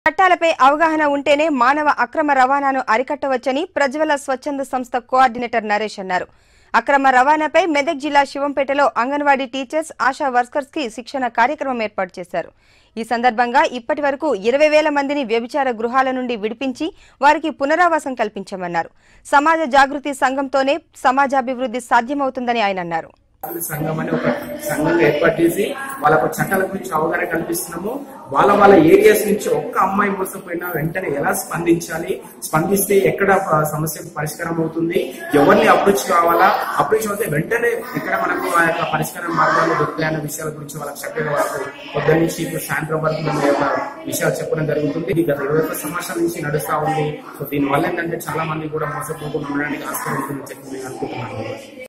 చట్టాలపై అవగాహన ఉంటేనే మానవ అక్రమ రవాణాను అరికట్టవచ్చని ప్రజ్వల స్వచ్ఛంద సంస్థ కోఆర్డినేటర్ నరేష్ అన్నారు అక్రమ రవాణాపై మెదక్ జిల్లా శివంపేటలో అంగన్వాడీ టీచర్స్ ఆశా వర్కర్స్ కి శిక్షణ కార్యక్రమం ఏర్పాటు చేశారు ఈ సందర్భంగా ఇప్పటి వరకు ఇరవై వేల మందిని వ్యభిచార గృహాల నుండి విడిపించి వారికి పునరావాసం కల్పించామన్నారు సమాజ జాగృతి సంఘంతోనే సమాజాభివృద్ధి సాధ్యమవుతుందని ఆయన అన్నారు సంఘం అని ఒక సంఘంగా ఏర్పాటు చేసి వాళ్ళకు చట్టాల గురించి అవగాహన కల్పిస్తున్నాము వాళ్ళ వాళ్ళ ఏరియాస్ నుంచి ఒక్క అమ్మాయి మోసపోయినా వెంటనే ఎలా స్పందించాలి స్పందిస్తే ఎక్కడ ప- సమస్యకు పరిష్కారం అవుతుంది ఎవరిని అప్రోచ్ కావాలా అప్రోచ్ అవుతే వెంటనే ఎక్కడ మనకు ఆ యొక్క పరిష్కార మార్గాలు దొరుకుతాయన్న విషయాల గురించి వాళ్ళకి చక్కగా వాళ్ళకు పొద్దున్న నుంచి ఇప్పుడు సాయంత్రం వరకు మేము ఈ యొక్క విషయాలు చెప్పడం జరుగుతుంది ఇది గత ఇరవై ఒక్క సంవత్సరాల నుంచి నడుస్తా ఉంది సో దీని వల్ల ఏంటంటే చాలా మంది కూడా మోసపోకుండా ఉండడానికి ఆస్కారం ఉంటుందని చెప్పి నేను అనుకుంటున్నాను